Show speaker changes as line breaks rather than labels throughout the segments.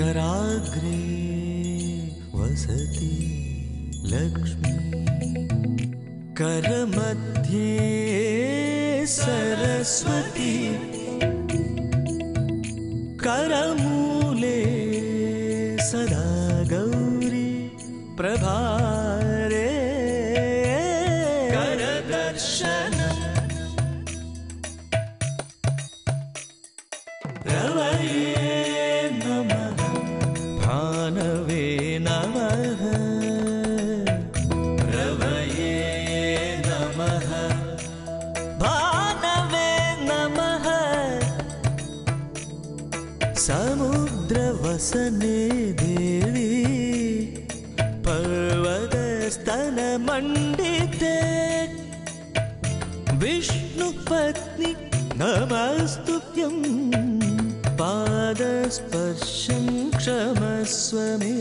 कराग्रे वसति लक्ष्मी करमध्ये सरस्वती करमूले सदा गौरी प्रभारे करदर्शनम् रवये नमः भानवे नमः रवये नमः भानवे नमः समुद्रवसने देवी पर्वतस्तनमण्डिते विष्णुपत्नि नमस्तुभ्यं पादस्पर्शं क्षमस्व मे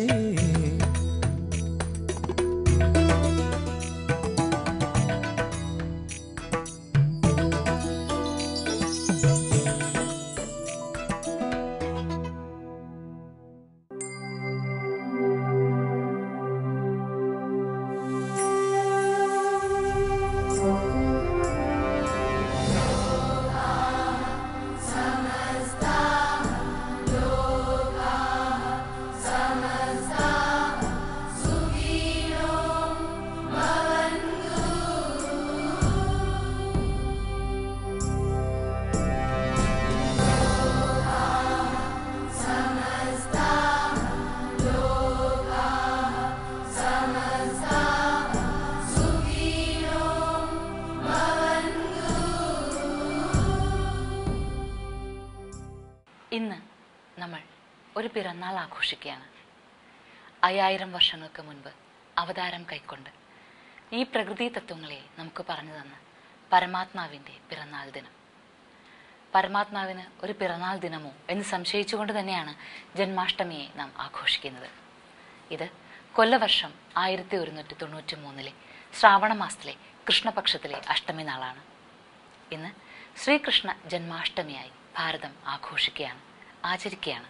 ഇന്ന് നമ്മൾ ഒരു പിറന്നാൾ ആഘോഷിക്കുകയാണ് അയ്യായിരം വർഷങ്ങൾക്ക് മുൻപ് അവതാരം കൈക്കൊണ്ട് ഈ പ്രകൃതി തത്വങ്ങളെ നമുക്ക് പറഞ്ഞു തന്ന പരമാത്മാവിൻ്റെ പിറന്നാൾ ദിനം പരമാത്മാവിന് ഒരു പിറന്നാൾ ദിനമോ എന്ന് സംശയിച്ചുകൊണ്ട് തന്നെയാണ് ജന്മാഷ്ടമിയെ നാം ആഘോഷിക്കുന്നത് ഇത് കൊല്ലവർഷം ആയിരത്തി ഒരുന്നൂറ്റി തൊണ്ണൂറ്റി മൂന്നിലെ ശ്രാവണ മാസത്തിലെ കൃഷ്ണപക്ഷത്തിലെ അഷ്ടമി നാളാണ് ഇന്ന് ശ്രീകൃഷ്ണ ജന്മാഷ്ടമിയായി ഭാരതം ആഘോഷിക്കുകയാണ് ആചരിക്കുകയാണ്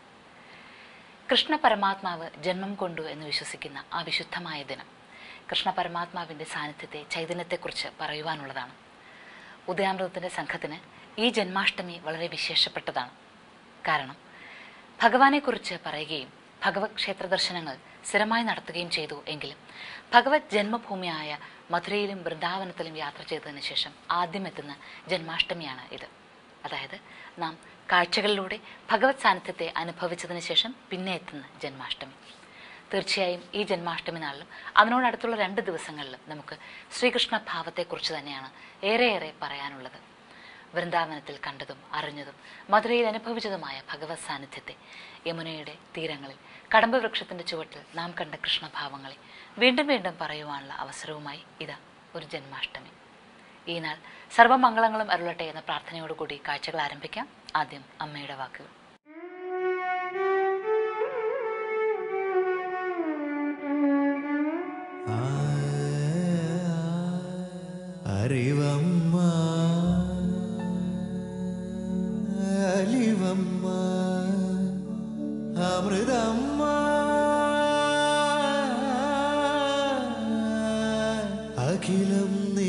കൃഷ്ണ പരമാത്മാവ് ജന്മം കൊണ്ടു എന്ന് വിശ്വസിക്കുന്ന ആ വിശുദ്ധമായ ദിനം കൃഷ്ണ പരമാത്മാവിൻ്റെ സാന്നിധ്യത്തെ ചൈതന്യത്തെക്കുറിച്ച് പറയുവാനുള്ളതാണ് ഉദയാമൃതത്തിൻ്റെ സംഘത്തിന് ഈ ജന്മാഷ്ടമി വളരെ വിശേഷപ്പെട്ടതാണ് കാരണം ഭഗവാനെക്കുറിച്ച് പറയുകയും ഭഗവത് ക്ഷേത്ര ദർശനങ്ങൾ സ്ഥിരമായി നടത്തുകയും ചെയ്തു എങ്കിലും ഭഗവത് ജന്മഭൂമിയായ മധുരയിലും വൃന്ദാവനത്തിലും യാത്ര ചെയ്തതിന് ശേഷം ആദ്യം എത്തുന്ന ജന്മാഷ്ടമിയാണ് ഇത് അതായത് നാം കാഴ്ചകളിലൂടെ ഭഗവത് സാന്നിധ്യത്തെ അനുഭവിച്ചതിന് ശേഷം പിന്നെ എത്തുന്ന ജന്മാഷ്ടമി തീർച്ചയായും ഈ ജന്മാഷ്ടമി നാളിലും അതിനോടടുത്തുള്ള രണ്ട് ദിവസങ്ങളിലും നമുക്ക് ശ്രീകൃഷ്ണ ഭാവത്തെക്കുറിച്ച് തന്നെയാണ് ഏറെയേറെ പറയാനുള്ളത് വൃന്ദാവനത്തിൽ കണ്ടതും അറിഞ്ഞതും മധുരയിൽ അനുഭവിച്ചതുമായ ഭഗവത് സാന്നിധ്യത്തെ യമുനയുടെ തീരങ്ങളിൽ കടമ്പ വൃക്ഷത്തിന്റെ ചുവട്ടിൽ നാം കണ്ട കൃഷ്ണഭാവങ്ങളെ വീണ്ടും വീണ്ടും പറയുവാനുള്ള അവസരവുമായി ഇതാ ഒരു ജന്മാഷ്ടമി ഈ നാൾ സർവമംഗളങ്ങളും അരുളട്ടെ എന്ന പ്രാർത്ഥനയോടുകൂടി കാഴ്ചകൾ ആരംഭിക്കാം ആദ്യം അമ്മയുടെ വാക്കുകൾ
അറിവമ്മ അലിവമ്മ അമൃതമ്മ അഖിലം നീ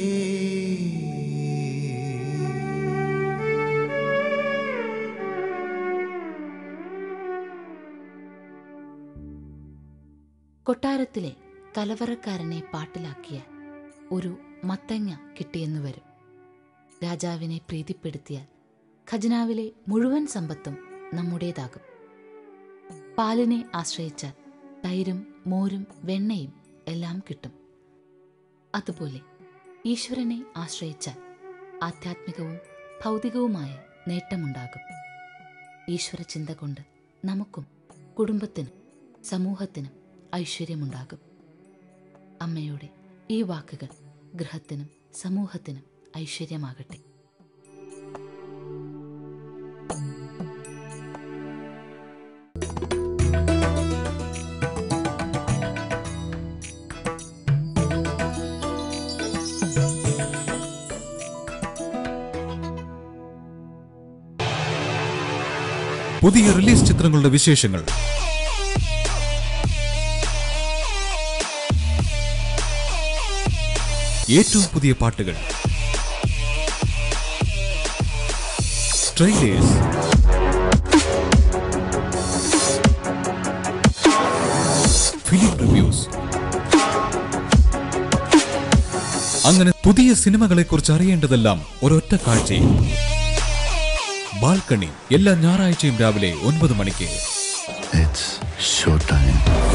കൊട്ടാരത്തിലെ കലവറക്കാരനെ പാട്ടിലാക്കിയ ഒരു മത്തങ്ങ കിട്ടിയെന്ന് വരും രാജാവിനെ പ്രീതിപ്പെടുത്തിയാൽ ഖജനാവിലെ മുഴുവൻ സമ്പത്തും നമ്മുടേതാകും പാലിനെ ആശ്രയിച്ചാൽ തൈരും മോരും വെണ്ണയും എല്ലാം കിട്ടും അതുപോലെ ഈശ്വരനെ ആശ്രയിച്ചാൽ ആധ്യാത്മികവും ഭൗതികവുമായ നേട്ടമുണ്ടാകും ഈശ്വര ചിന്ത കൊണ്ട് നമുക്കും കുടുംബത്തിനും സമൂഹത്തിനും ഐശ്വര്യമുണ്ടാകും അമ്മയുടെ ഈ വാക്കുകൾ ഗൃഹത്തിനും സമൂഹത്തിനും ഐശ്വര്യമാകട്ടെ
പുതിയ റിലീസ് ചിത്രങ്ങളുടെ വിശേഷങ്ങൾ ഏറ്റവും പുതിയ പാട്ടുകൾ ട്രെയിലേഴ്സ് ഫിലിം റിവ്യൂസ് അങ്ങനെ പുതിയ സിനിമകളെ കുറിച്ച് അറിയേണ്ടതെല്ലാം ഒരൊറ്റ കാഴ്ചയിൽ ബാൽക്കണി എല്ലാ ഞായറാഴ്ചയും രാവിലെ ഒൻപത് മണിക്ക്
It's showtime.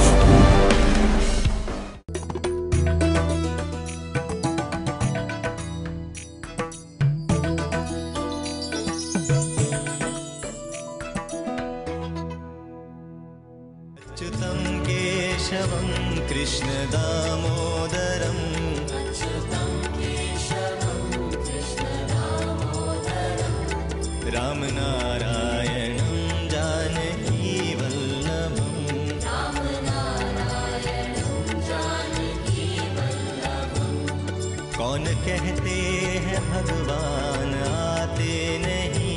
अच्युतं केशवं कृष्णदामोदरम् रामनारायणं जानकी वल्लभम् कौन कहते हैं भगवान आते नहीं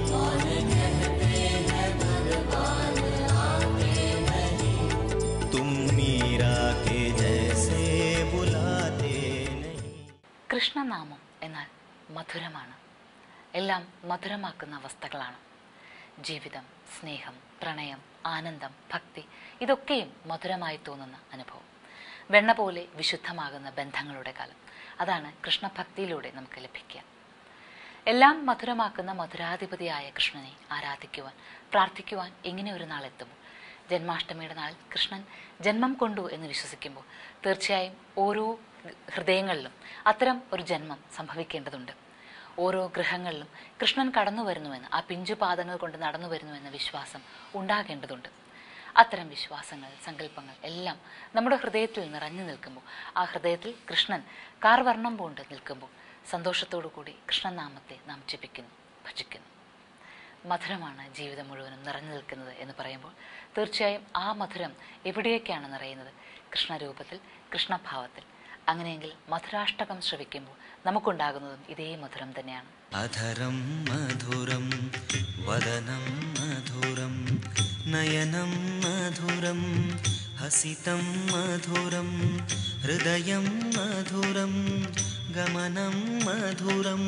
तुम मीरा के जैसे बुलाते नहीं
കൃഷ്ണനാമം എന്നാൽ മധുരമാണ് എല്ലാം മധുരമാക്കുന്ന അവസ്ഥകളാണ് ജീവിതം സ്നേഹം പ്രണയം ആനന്ദം ഭക്തി ഇതൊക്കെയും മധുരമായി തോന്നുന്ന അനുഭവം വെണ്ണ പോലെ വിശുദ്ധമാകുന്ന ബന്ധങ്ങളുടെ കാലം അതാണ് കൃഷ്ണഭക്തിയിലൂടെ നമുക്ക് ലഭിക്കുക എല്ലാം മധുരമാക്കുന്ന മധുരാധിപതിയായ കൃഷ്ണനെ ആരാധിക്കുവാൻ പ്രാർത്ഥിക്കുവാൻ ഇങ്ങനെ ഒരു നാൾ എത്തുമ്പോൾ ജന്മാഷ്ടമിയുടെ നാളിൽ കൃഷ്ണൻ ജന്മം കൊണ്ടു എന്ന് വിശ്വസിക്കുമ്പോൾ തീർച്ചയായും ഓരോ ഹൃദയങ്ങളിലും അത്തരം ഒരു ജന്മം സംഭവിക്കേണ്ടതുണ്ട് ഓരോ ഗൃഹങ്ങളിലും കൃഷ്ണൻ കടന്നു വരുന്നുവെന്ന് ആ പിഞ്ചു പാദങ്ങൾ കൊണ്ട് നടന്നു വരുന്നുവെന്ന വിശ്വാസം ഉണ്ടാകേണ്ടതുണ്ട് അത്തരം വിശ്വാസങ്ങൾ സങ്കല്പങ്ങൾ എല്ലാം നമ്മുടെ ഹൃദയത്തിൽ നിറഞ്ഞു നിൽക്കുമ്പോൾ ആ ഹൃദയത്തിൽ കൃഷ്ണൻ കാർവർണ്ണം പൂണ്ട് നിൽക്കുമ്പോൾ സന്തോഷത്തോടു കൂടി കൃഷ്ണനാമത്തെ നാം ജപിക്കുന്നു ഭജിക്കുന്നു മധുരമാണ് ജീവിതം മുഴുവനും നിറഞ്ഞു നിൽക്കുന്നത് എന്ന് പറയുമ്പോൾ തീർച്ചയായും ആ മധുരം എവിടെയൊക്കെയാണ് നിറയുന്നത് കൃഷ്ണരൂപത്തിൽ കൃഷ്ണഭാവത്തിൽ അങ്ങനെയെങ്കിൽ മധുരാഷ്ടകം ശ്രവിക്കുമ്പോൾ നമുക്കുണ്ടാകുന്നതും ഇതേ മധുരം തന്നെയാണ്
अधरं मधुरं वदनं मधुरं नयनं मधुरं हसितं मधुरं हृदयं मधुरं गमनं मधुरं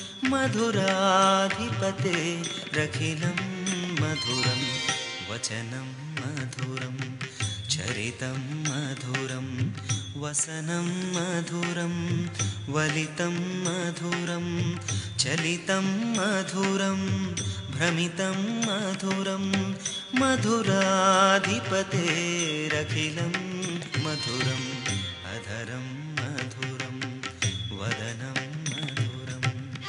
मधुराधिपते रखिलं मधुरं वचनं मधुरं चरितं मधुरं वसनं मधुरं वलितं मधुरं चलितं मधुरं भ्रमितं मधुरं मधुराधिपतेरखिलं मधुरम् अधरं मधुरं वदनं मधुरम्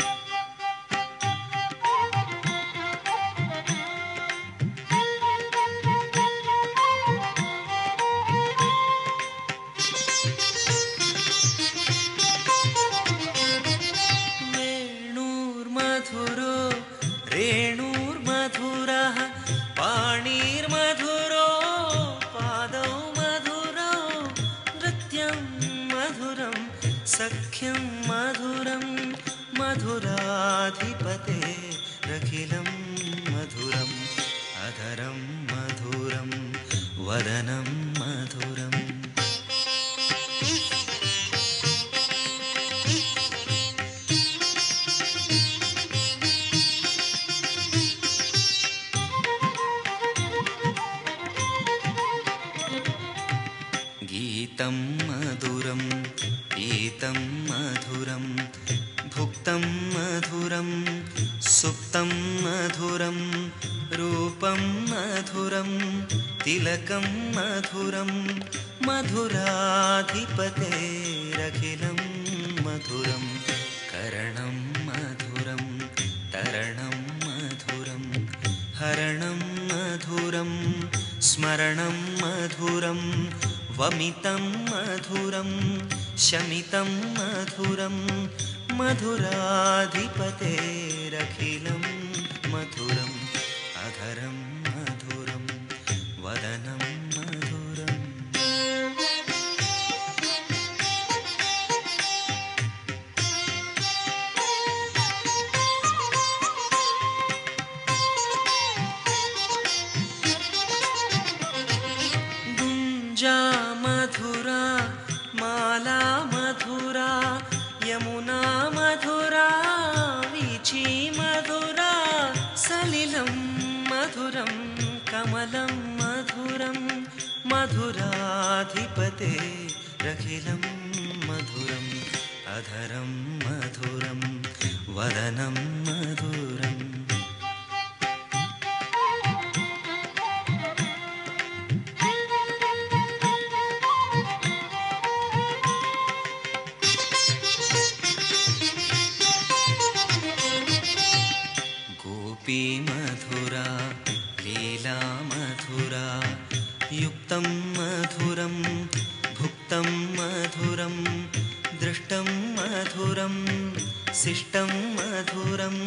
वेणुर्मधुरो रेणुर्मधुरः पाणिर्मधुरो पादौ मधुरौ नृत्यं मधुरं सख्यं मधुरं मधुराधिपते रखिलं मधुरम् अधरं मधुरं वदनं मधुरम् गीतं मधुरं गीतं मधुरं भुक्तं मधुरं सुप्तं मधुरं रूपं मधुरं तिलकं मधुरं मधुराधिपतेरखिलं मधुरं करणं मधुरं तरणं मधुरं हरणं मधुरं स्मरणं मधुरं वमितं मधुरं शमितं मधुरं मधुराधिपतेरखिलं मधुरम् अधरं मधुरं वदनं मधुरम् गुञ्जा मधुरा माला मधुरा मधुरं मधुरं मधुराधिपते रखिलं मधुरम् अधरं मधुरं वदनं मधुरम् गोपी मधुरा लीला मधुरा युक्तं मधुरं भुक्तं मधुरं दृष्टं मधुरं शिष्टं मधुरं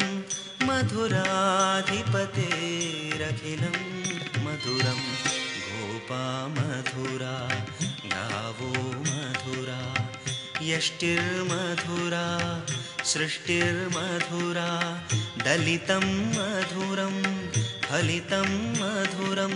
मधुराधिपतेरखिलं मधुरं गोपा मधुरा गावो मधुरा यष्टिर्मधुरा सृष्टिर्मधुरा दलितं मधुरं फलितं मधुरं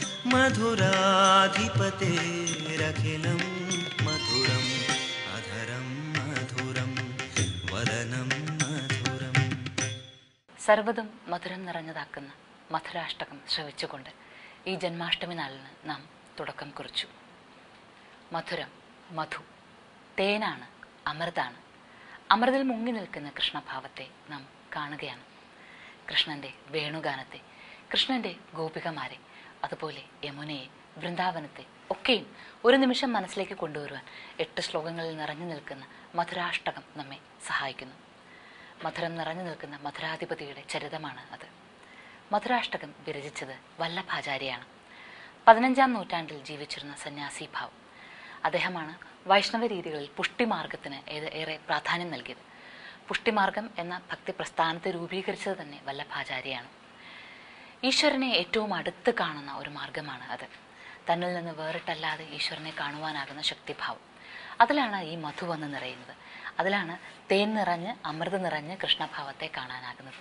मधुराधिपतेरखिलं मधुरम् अधरं मधुरं वदनं मधुरम्
സർവ്വതും മധുരം നിറഞ്ഞതാക്കുന്ന മധുരാഷ്ടകം ശ്രവിച്ചുകൊണ്ട് ഈ ജന്മാഷ്ടമി നാളിന് നാം തുടക്കം കുറിച്ചു മധുരം മധു തേനാണ് അമൃതാണ് അമൃതിൽ മുങ്ങി നിൽക്കുന്ന കൃഷ്ണഭാവത്തെ നാം കാണുകയാണ് കൃഷ്ണന്റെ വേണുഗാനത്തെ കൃഷ്ണന്റെ ഗോപികമാരെ അതുപോലെ യമുനയെ വൃന്ദാവനത്തെ ഒക്കെയും ഒരു നിമിഷം മനസ്സിലേക്ക് കൊണ്ടുവരുവാൻ എട്ട് ശ്ലോകങ്ങളിൽ നിറഞ്ഞു നിൽക്കുന്ന മധുരാഷ്ടകം നമ്മെ സഹായിക്കുന്നു മധുരം നിറഞ്ഞു നിൽക്കുന്ന മധുരാധിപതിയുടെ ചരിതമാണ് അത് മധുരാഷ്ടകം വിരചിച്ചത് വല്ലഭാചാര്യയാണ് പതിനഞ്ചാം നൂറ്റാണ്ടിൽ ജീവിച്ചിരുന്ന സന്യാസി ഭാവ് അദ്ദേഹമാണ് വൈഷ്ണവ രീതികളിൽ പുഷ്ടിമാർഗത്തിന് ഏത് ഏറെ പ്രാധാന്യം നൽകിയത് പുഷ്ടിമാർഗം എന്ന ഭക്തി പ്രസ്ഥാനത്തെ രൂപീകരിച്ചത് തന്നെ വല്ലഭാചാര്യയാണ് ഈശ്വരനെ ഏറ്റവും അടുത്ത് കാണുന്ന ഒരു മാർഗമാണ് അത് തന്നിൽ നിന്ന് വേറിട്ടല്ലാതെ ഈശ്വരനെ കാണുവാനാകുന്ന ശക്തിഭാവം അതിലാണ് ഈ മധു വന്ന് നിറയുന്നത് അതിലാണ് തേൻ നിറഞ്ഞ് അമൃത് നിറഞ്ഞ് കൃഷ്ണഭാവത്തെ കാണാനാകുന്നത്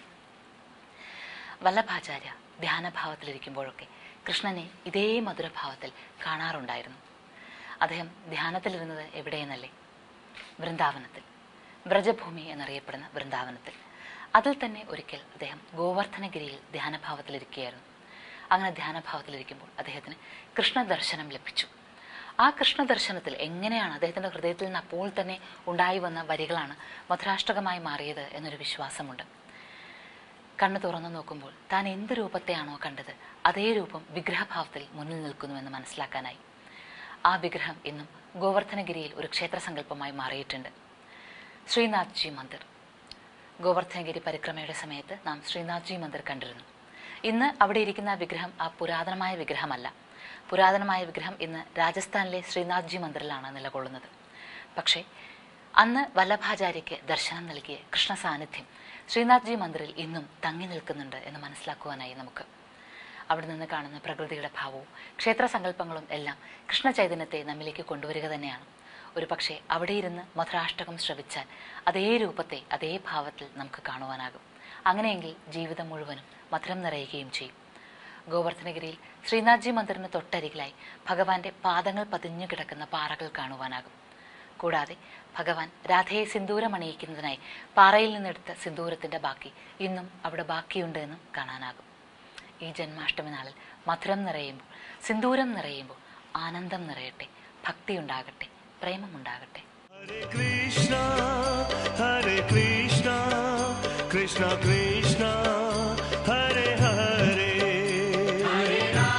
വല്ലഭാചാര്യ ധ്യാനഭാവത്തിലിരിക്കുമ്പോഴൊക്കെ കൃഷ്ണനെ ഇതേ മധുരഭാവത്തിൽ കാണാറുണ്ടായിരുന്നു അദ്ദേഹം ധ്യാനത്തിലിരുന്നത് എവിടെയെന്നല്ലേ വൃന്ദാവനത്തിൽ വ്രജഭൂമി എന്നറിയപ്പെടുന്ന വൃന്ദാവനത്തിൽ അതിൽ തന്നെ ഒരിക്കൽ അദ്ദേഹം ഗോവർദ്ധനഗിരിയിൽ ധ്യാനഭാവത്തിലിരിക്കുകയായിരുന്നു അങ്ങനെ ധ്യാനഭാവത്തിലിരിക്കുമ്പോൾ അദ്ദേഹത്തിന് കൃഷ്ണദർശനം ലഭിച്ചു ആ കൃഷ്ണദർശനത്തിൽ എങ്ങനെയാണ് അദ്ദേഹത്തിൻ്റെ ഹൃദയത്തിൽ നിന്ന് അപ്പോൾ തന്നെ ഉണ്ടായി വന്ന വരികളാണ് മധുരാഷ്ടകമായി മാറിയത് എന്നൊരു വിശ്വാസമുണ്ട് കണ്ണു തുറന്നു നോക്കുമ്പോൾ താൻ എന്ത് രൂപത്തെയാണോ കണ്ടത് അതേ രൂപം വിഗ്രഹഭാവത്തിൽ മുന്നിൽ നിൽക്കുന്നുവെന്ന് മനസ്സിലാക്കാനായി ആ വിഗ്രഹം ഇന്നും ഗോവർദ്ധനഗിരിയിൽ ഒരു ക്ഷേത്രസങ്കല്പമായി മാറിയിട്ടുണ്ട് ശ്രീനാഥ് ജി മന്ദിർ ഗോവർദ്ധനഗിരി പരിക്രമയുടെ സമയത്ത് നാം ശ്രീനാഥ് ജി മന്ദിർ കണ്ടിരുന്നു ഇന്ന് അവിടെ ഇരിക്കുന്ന ആ വിഗ്രഹം ആ പുരാതനമായ വിഗ്രഹമല്ല പുരാതനമായ വിഗ്രഹം ഇന്ന് രാജസ്ഥാനിലെ ശ്രീനാഥ് ജി മന്ദിറിലാണ് നിലകൊള്ളുന്നത് പക്ഷേ അന്ന് വല്ലഭാചാര്യയ്ക്ക് ദർശനം നൽകിയ കൃഷ്ണ സാന്നിധ്യം ശ്രീനാഥ് ജി മന്ദിറിൽ ഇന്നും തങ്ങി നിൽക്കുന്നുണ്ട് എന്ന് മനസ്സിലാക്കുവാനായി നമുക്ക് അവിടെ നിന്ന് കാണുന്ന പ്രകൃതിയുടെ ഭാവവും ക്ഷേത്ര സങ്കല്പങ്ങളും എല്ലാം കൃഷ്ണ ചൈതന്യത്തെ നമ്മിലേക്ക് കൊണ്ടുവരിക തന്നെയാണ് ഒരു പക്ഷേ അവിടെ ഇരുന്ന് മധുരാഷ്ടകം ശ്രവിച്ചാൽ അതേ രൂപത്തെ അതേ ഭാവത്തിൽ നമുക്ക് കാണുവാനാകും അങ്ങനെയെങ്കിൽ ജീവിതം മുഴുവനും മധുരം നിറയുകയും ചെയ്യും ഗോവർദ്ധനഗിരിയിൽ ശ്രീനാഥ്ജി മന്ദിറിന് തൊട്ടരികിലായി ഭഗവാന്റെ പാദങ്ങൾ പതിഞ്ഞു കിടക്കുന്ന പാറകൾ കാണുവാനാകും കൂടാതെ ഭഗവാൻ രാധയെ സിന്ദൂരം അണിയിക്കുന്നതിനായി പാറയിൽ നിന്നെടുത്ത സിന്ദൂരത്തിന്റെ ബാക്കി ഇന്നും അവിടെ ബാക്കിയുണ്ട് എന്നും കാണാനാകും ഈ ജന്മാഷ്ടമി നാളിൽ മധുരം നിറയുമ്പോൾ സിന്ദൂരം നിറയുമ്പോൾ ആനന്ദം നിറയട്ടെ ഭക്തിയുണ്ടാകട്ടെ പ്രേമമുണ്ടാകട്ടെ
Hare Krishna, Hare Krishna, Krishna Krishna, Hare Hare. Hare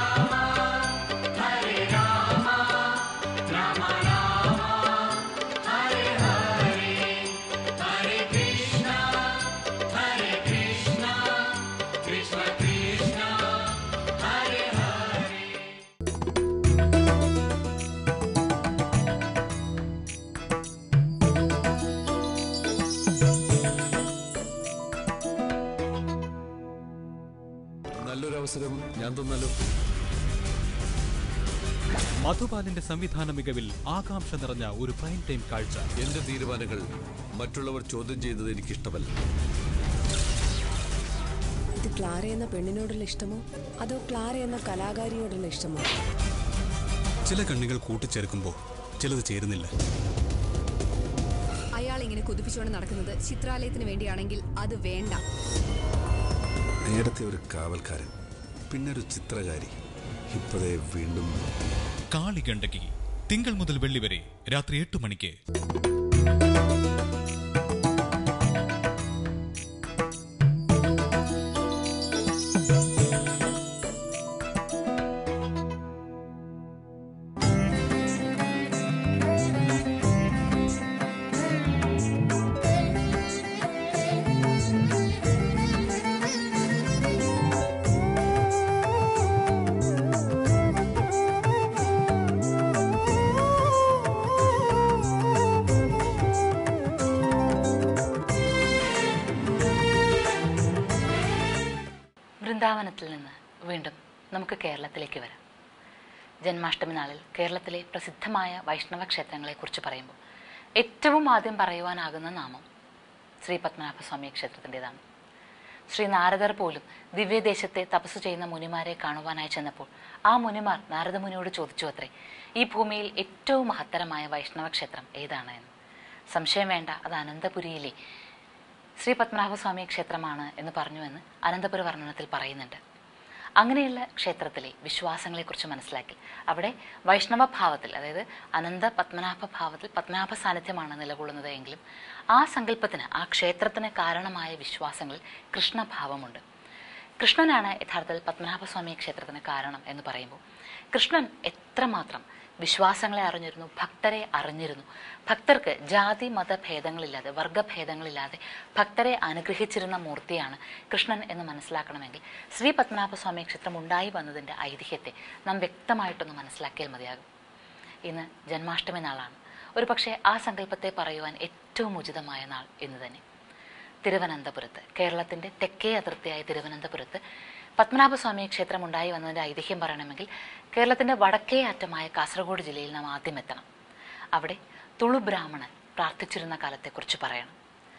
നല്ലൊരു അവസരം ഞാൻ തന്നല്ലോ
മധുപാലിന്റെ സംവിധാന മികവിൽ ആകാംക്ഷ നിറഞ്ഞ ഒരു പ്രൈം ടൈം കാഴ്ച
എന്റെ തീരുമാനങ്ങൾ മറ്റുള്ളവർ ചോദ്യം ചെയ്യുന്നത് എനിക്കിഷ്ടമല്ല
ഇത് ക്ലാര എന്ന പെണ്ണിനോടുള്ള ഇഷ്ടമോ അതോ ക്ലാര എന്ന കലാകാരിയോടുള്ള ഇഷ്ടമോ
ചില കണ്ണികൾ കൂട്ടിച്ചേർക്കുമ്പോൾ ചിലത് ചേരുന്നില്ല
അയാൾ ഇങ്ങനെ കുതിപ്പിച്ചുകൊണ്ട് നടക്കുന്നത് ചിത്രാലയത്തിന് വേണ്ടിയാണെങ്കിൽ അത് വേണ്ട
നേരത്തെ ഒരു കാവൽക്കാരൻ പിന്നെ ഒരു ചിത്രകാരി
ഇപ്പതേ വീണ്ടും
കാളികണ്ടകി തിങ്കൾ മുതൽ വെള്ളി വരെ രാത്രി എട്ട് മണിക്ക്
വൃന്ദാവനത്തിൽ നിന്ന് വീണ്ടും നമുക്ക് കേരളത്തിലേക്ക് വരാം ജന്മാഷ്ടമി നാളിൽ കേരളത്തിലെ പ്രസിദ്ധമായ വൈഷ്ണവ ക്ഷേത്രങ്ങളെക്കുറിച്ച് പറയുമ്പോൾ ഏറ്റവും ആദ്യം പറയുവാനാകുന്ന നാമം ശ്രീ പത്മനാഭസ്വാമി ക്ഷേത്രത്തിൻ്റെതാണ് ശ്രീ നാരദർ പോലും ദിവ്യദേശത്തെ തപസ് ചെയ്യുന്ന മുനിമാരെ കാണുവാനായി ചെന്നപ്പോൾ ആ മുനിമാർ നാരദമുനിയോട് ചോദിച്ചു അത്രേ ഈ ഭൂമിയിൽ ഏറ്റവും മഹത്തരമായ വൈഷ്ണവ ക്ഷേത്രം ഏതാണ് എന്ന് സംശയം വേണ്ട അത് അനന്തപുരിയിലെ ശ്രീ പത്മനാഭസ്വാമി ക്ഷേത്രമാണ് എന്ന് പറഞ്ഞുവെന്ന് അനന്തപുര വർണ്ണനത്തിൽ പറയുന്നുണ്ട് അങ്ങനെയുള്ള ക്ഷേത്രത്തിലെ വിശ്വാസങ്ങളെക്കുറിച്ച് മനസ്സിലാക്കി അവിടെ വൈഷ്ണവ ഭാവത്തിൽ അതായത് അനന്ത പത്മനാഭ ഭാവത്തിൽ പത്മനാഭ സാന്നിധ്യമാണ് നിലകൊള്ളുന്നത് എങ്കിലും ആ സങ്കല്പത്തിന് ആ ക്ഷേത്രത്തിന് കാരണമായ വിശ്വാസങ്ങളിൽ കൃഷ്ണഭാവമുണ്ട് കൃഷ്ണനാണ് യഥാർത്ഥത്തിൽ പത്മനാഭസ്വാമി ക്ഷേത്രത്തിന് കാരണം എന്ന് പറയുമ്പോൾ കൃഷ്ണൻ എത്രമാത്രം വിശ്വാസങ്ങളെ അറിഞ്ഞിരുന്നു ഭക്തരെ അറിഞ്ഞിരുന്നു ഭക്തർക്ക് ജാതി മത ഭേദങ്ങളില്ലാതെ വർഗഭേദങ്ങളില്ലാതെ ഭക്തരെ അനുഗ്രഹിച്ചിരുന്ന മൂർത്തിയാണ് കൃഷ്ണൻ എന്ന് മനസ്സിലാക്കണമെങ്കിൽ ശ്രീ പത്മനാഭസ്വാമി ക്ഷേത്രം ഉണ്ടായി വന്നതിൻ്റെ ഐതിഹ്യത്തെ നാം വ്യക്തമായിട്ടൊന്ന് മനസ്സിലാക്കിയാൽ മതിയാകും ഇന്ന് ജന്മാഷ്ടമി നാളാണ് ഒരു പക്ഷേ ആ സങ്കല്പത്തെ പറയുവാൻ ഏറ്റവും ഉചിതമായ നാൾ ഇന്ന് തന്നെ തിരുവനന്തപുരത്ത് കേരളത്തിൻ്റെ തെക്കേ അതിർത്തിയായ തിരുവനന്തപുരത്ത് പത്മനാഭസ്വാമി ക്ഷേത്രം ഉണ്ടായി വന്നതിൻ്റെ ഐതിഹ്യം പറയണമെങ്കിൽ കേരളത്തിൻ്റെ വടക്കേ അറ്റമായ കാസർഗോഡ് ജില്ലയിൽ നാം ആദ്യം എത്തണം അവിടെ തുളു ബ്രാഹ്മണൻ പ്രാർത്ഥിച്ചിരുന്ന കാലത്തെക്കുറിച്ച് പറയണം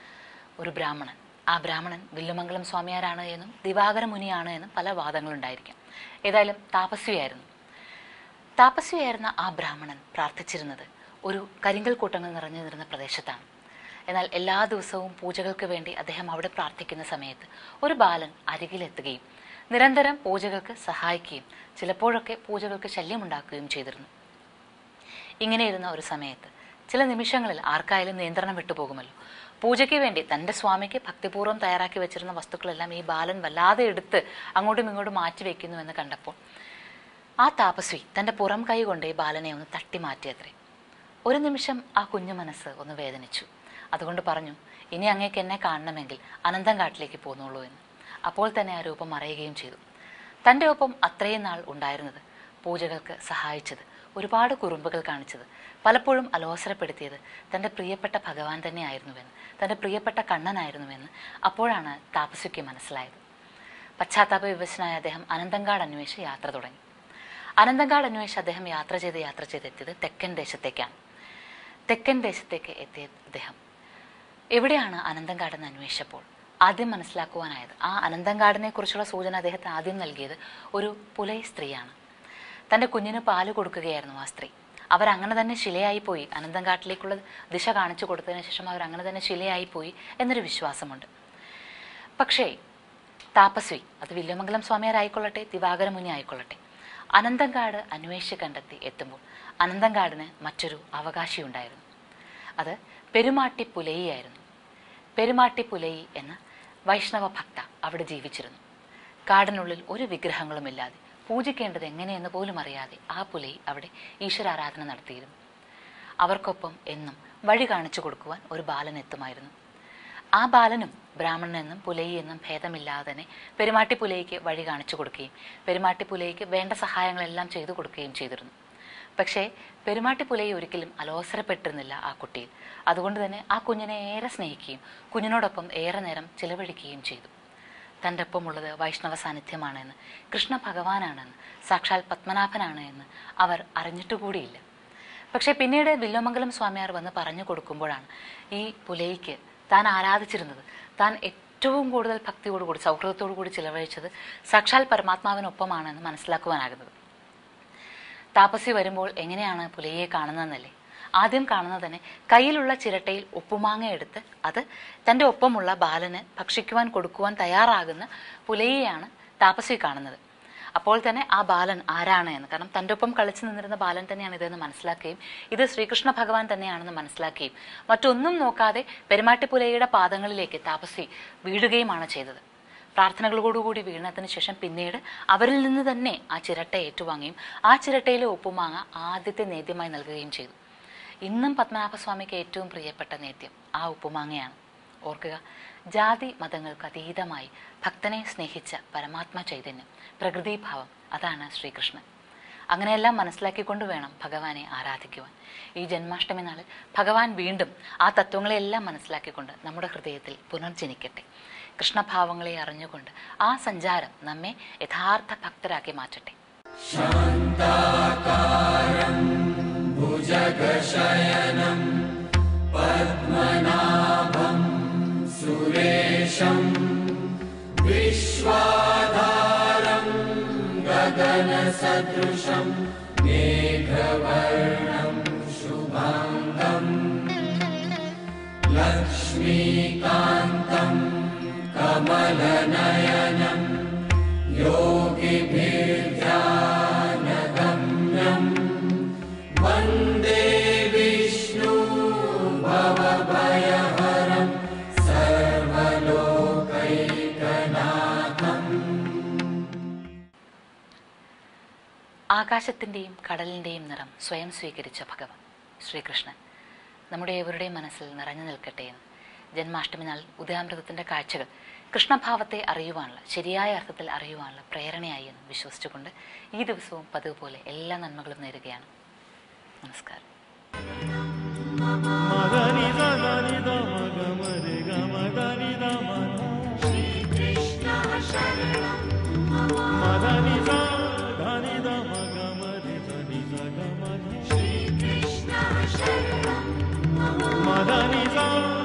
ഒരു ബ്രാഹ്മണൻ ആ ബ്രാഹ്മണൻ വില്ലുമംഗലം സ്വാമിയാരാണ് എന്നും ദിവാകര മുനിയാണ് എന്നും പല വാദങ്ങളുണ്ടായിരിക്കാം ഏതായാലും താപസ്വിയായിരുന്നു താപസ്വിയായിരുന്ന ആ ബ്രാഹ്മണൻ പ്രാർത്ഥിച്ചിരുന്നത് ഒരു കരിങ്കൽ കൂട്ടങ്ങൾ നിറഞ്ഞു നിന്നിരുന്ന പ്രദേശത്താണ് എന്നാൽ എല്ലാ ദിവസവും പൂജകൾക്ക് വേണ്ടി അദ്ദേഹം അവിടെ പ്രാർത്ഥിക്കുന്ന സമയത്ത് ഒരു ബാലൻ അരികിലെത്തുകയും നിരന്തരം പൂജകൾക്ക് സഹായിക്കുകയും ചിലപ്പോഴൊക്കെ പൂജകൾക്ക് ശല്യമുണ്ടാക്കുകയും ചെയ്തിരുന്നു ഇങ്ങനെ ഇരുന്ന ഒരു സമയത്ത് ചില നിമിഷങ്ങളിൽ ആർക്കായാലും നിയന്ത്രണം വിട്ടുപോകുമല്ലോ പൂജയ്ക്ക് വേണ്ടി തൻ്റെ സ്വാമിക്ക് ഭക്തിപൂർവ്വം തയ്യാറാക്കി വെച്ചിരുന്ന വസ്തുക്കളെല്ലാം ഈ ബാലൻ വല്ലാതെ എടുത്ത് അങ്ങോട്ടും ഇങ്ങോട്ടും മാറ്റി വെക്കുന്നുവെന്ന് കണ്ടപ്പോൾ ആ താപസ്വി തൻ്റെ പുറം കൈ കൊണ്ട് ഈ ബാലനെ ഒന്ന് തട്ടി മാറ്റിയത്രേ ഒരു നിമിഷം ആ കുഞ്ഞു മനസ്സ് ഒന്ന് വേദനിച്ചു അതുകൊണ്ട് പറഞ്ഞു ഇനി അങ്ങേക്ക് എന്നെ കാണണമെങ്കിൽ അനന്തം കാട്ടിലേക്ക് പോന്നോളൂ എന്ന് അപ്പോൾ തന്നെ ആ രൂപം മറയുകയും ചെയ്തു തൻ്റെ ഒപ്പം അത്രയും നാൾ ഉണ്ടായിരുന്നത് പൂജകൾക്ക് സഹായിച്ചത് ഒരുപാട് കുറുമ്പുകൾ കാണിച്ചത് പലപ്പോഴും അലോസരപ്പെടുത്തിയത് തൻ്റെ പ്രിയപ്പെട്ട ഭഗവാൻ തന്നെയായിരുന്നുവെന്ന് തൻ്റെ പ്രിയപ്പെട്ട കണ്ണനായിരുന്നുവെന്ന് അപ്പോഴാണ് താപസ്വിക്ക് മനസ്സിലായത് പശ്ചാത്താപ വിവശനായ അദ്ദേഹം അനന്തങ്കാട് അന്വേഷിച്ച് യാത്ര തുടങ്ങി അനന്തങ്കാട് അന്വേഷിച്ച് അദ്ദേഹം യാത്ര ചെയ്ത് യാത്ര ചെയ്തെത്തിയത് തെക്കൻ ദേശത്തേക്കാണ് തെക്കൻ ദേശത്തേക്ക് എത്തിയ അദ്ദേഹം എവിടെയാണ് അനന്തങ്കാടെന്ന് അന്വേഷിച്ചപ്പോൾ ആദ്യം മനസ്സിലാക്കുവാനായത് ആ അനന്തങ്കാടിനെ കുറിച്ചുള്ള സൂചന അദ്ദേഹത്തിന് ആദ്യം നൽകിയത് ഒരു പുലൈ സ്ത്രീയാണ് തൻ്റെ കുഞ്ഞിന് പാല് കൊടുക്കുകയായിരുന്നു ആ സ്ത്രീ അവരങ്ങനെ തന്നെ ശിലയായി പോയി അനന്തങ്കാട്ടിലേക്കുള്ള ദിശ കാണിച്ചു കൊടുത്തതിന് ശേഷം അവരങ്ങനെ തന്നെ ശിലയായി പോയി എന്നൊരു വിശ്വാസമുണ്ട് പക്ഷേ താപസ്വി അത് വില്യമംഗലം സ്വാമിയാരായിക്കൊള്ളട്ടെ ദിവാകര മുനി ആയിക്കൊള്ളട്ടെ അനന്തങ്കാട് അന്വേഷിച്ച് കണ്ടെത്തി എത്തുമ്പോൾ അനന്തങ്കാടിന് മറ്റൊരു അവകാശിയുണ്ടായിരുന്നു അത് പെരുമാട്ടി പുലയിയായിരുന്നു പെരുമാട്ടി പുലയി എന്ന വൈഷ്ണവ ഭക്ത അവിടെ ജീവിച്ചിരുന്നു കാടിനുള്ളിൽ ഒരു വിഗ്രഹങ്ങളുമില്ലാതെ പൂജിക്കേണ്ടത് എങ്ങനെയെന്ന് പോലും അറിയാതെ ആ പുലയി അവിടെ ഈശ്വരാരാധന നടത്തിയിരുന്നു അവർക്കൊപ്പം എന്നും വഴി കാണിച്ചു കൊടുക്കുവാൻ ഒരു ബാലൻ എത്തുമായിരുന്നു ആ ബാലനും ബ്രാഹ്മണനെന്നും പുലയി എന്നും ഭേദമില്ലാതെ തന്നെ പെരുമാട്ടി പുലയിക്ക് വഴി കാണിച്ചു കൊടുക്കുകയും പെരുമാട്ടി പുലയിക്ക് വേണ്ട സഹായങ്ങളെല്ലാം ചെയ്തു കൊടുക്കുകയും ചെയ്തിരുന്നു പക്ഷേ പെരുമാട്ടി പുലയി ഒരിക്കലും അലോസരപ്പെട്ടിരുന്നില്ല ആ കുട്ടിയിൽ അതുകൊണ്ട് തന്നെ ആ കുഞ്ഞിനെ ഏറെ സ്നേഹിക്കുകയും കുഞ്ഞിനോടൊപ്പം ഏറെ നേരം ചിലവഴിക്കുകയും ചെയ്തു തൻ്റെ ഒപ്പമുള്ളത് വൈഷ്ണവ സാന്നിധ്യമാണെന്ന് കൃഷ്ണ ഭഗവാനാണെന്ന് സാക്ഷാൽ പത്മനാഭനാണ് എന്ന് അവർ അറിഞ്ഞിട്ടുകൂടിയില്ല പക്ഷേ പിന്നീട് വില്ലോമംഗലം സ്വാമിയാർ വന്ന് പറഞ്ഞു കൊടുക്കുമ്പോഴാണ് ഈ പുലയിക്ക് താൻ ആരാധിച്ചിരുന്നത് താൻ ഏറ്റവും കൂടുതൽ ഭക്തിയോടുകൂടി സൗഹൃദത്തോടു കൂടി ചിലവഴിച്ചത് സാക്ഷാൽ പരമാത്മാവിനൊപ്പമാണെന്ന് മനസ്സിലാക്കുവാനാകുന്നത് താപസി വരുമ്പോൾ എങ്ങനെയാണ് പുലയെ കാണുന്നതെന്നല്ലേ ആദ്യം കാണുന്നത് തന്നെ കയ്യിലുള്ള ചിരട്ടയിൽ ഉപ്പുമാങ്ങ എടുത്ത് അത് തൻ്റെ ഒപ്പമുള്ള ബാലന് ഭക്ഷിക്കുവാൻ കൊടുക്കുവാൻ തയ്യാറാകുന്ന പുലയെയാണ് താപസി കാണുന്നത് അപ്പോൾ തന്നെ ആ ബാലൻ ആരാണ് എന്ന് കാരണം തൻ്റെ ഒപ്പം കളിച്ചു നിന്നിരുന്ന ബാലൻ തന്നെയാണ് ഇതെന്ന് മനസ്സിലാക്കുകയും ഇത് ശ്രീകൃഷ്ണ ഭഗവാൻ തന്നെയാണെന്ന് മനസ്സിലാക്കുകയും മറ്റൊന്നും നോക്കാതെ പെരുമാട്ടിപ്പുലയുടെ പാദങ്ങളിലേക്ക് താപസി വീഴുകയുമാണ് ചെയ്തത് പ്രാർത്ഥനകളോടുകൂടി വീണതിന് ശേഷം പിന്നീട് അവരിൽ നിന്ന് തന്നെ ആ ചിരട്ട ഏറ്റുവാങ്ങുകയും ആ ചിരട്ടയിലെ ഉപ്പുമാങ്ങ ആദ്യത്തെ നേദ്യമായി നൽകുകയും ചെയ്തു ഇന്നും പത്മനാഭസ്വാമിക്ക് ഏറ്റവും പ്രിയപ്പെട്ട നേദ്യം ആ ഉപ്പുമാങ്ങയാണ് ഓർക്കുക ജാതി മതങ്ങൾക്ക് അതീതമായി ഭക്തനെ സ്നേഹിച്ച പരമാത്മ ചൈതന്യം പ്രകൃതിഭാവം അതാണ് ശ്രീകൃഷ്ണൻ അങ്ങനെയെല്ലാം മനസ്സിലാക്കിക്കൊണ്ട് വേണം ഭഗവാനെ ആരാധിക്കുവാൻ ഈ ജന്മാഷ്ടമി നാളിൽ ഭഗവാൻ വീണ്ടും ആ തത്വങ്ങളെല്ലാം മനസ്സിലാക്കിക്കൊണ്ട് നമ്മുടെ ഹൃദയത്തിൽ പുനർജനിക്കട്ടെ കൃഷ്ണഭാവങ്ങളെ അറിഞ്ഞുകൊണ്ട് ആ സഞ്ചാരം നമ്മെ യഥാർത്ഥ ഭക്തരാക്കി മാറ്റട്ടെ ആകാശത്തിൻ്റെയും കടലിൻ്റെയും നിറം സ്വയം സ്വീകരിച്ച ഭഗവാൻ ശ്രീകൃഷ്ണൻ നമ്മുടെ ഏവരുടെയും മനസ്സിൽ നിറഞ്ഞു നിൽക്കട്ടെ എന്ന് ജന്മാഷ്ടമി നാൾ ഉദയാമൃതത്തിൻ്റെ കാഴ്ചകൾ കൃഷ്ണഭാവത്തെ അറിയുവാനുള്ള ശരിയായ അർത്ഥത്തിൽ അറിയുവാനുള്ള പ്രേരണയായി എന്ന് വിശ്വസിച്ചുകൊണ്ട് ഈ ദിവസവും പതിവ് പോലെ എല്ലാ നന്മകളും നേരുകയാണ് നമസ്കാരം
മദനി ദനി ദ മഗ മരി ഗ മദനി ദ മന മദനി ദ ധനി ദ മഗ മരി ധനി ദ ഗ മന മദനി ദ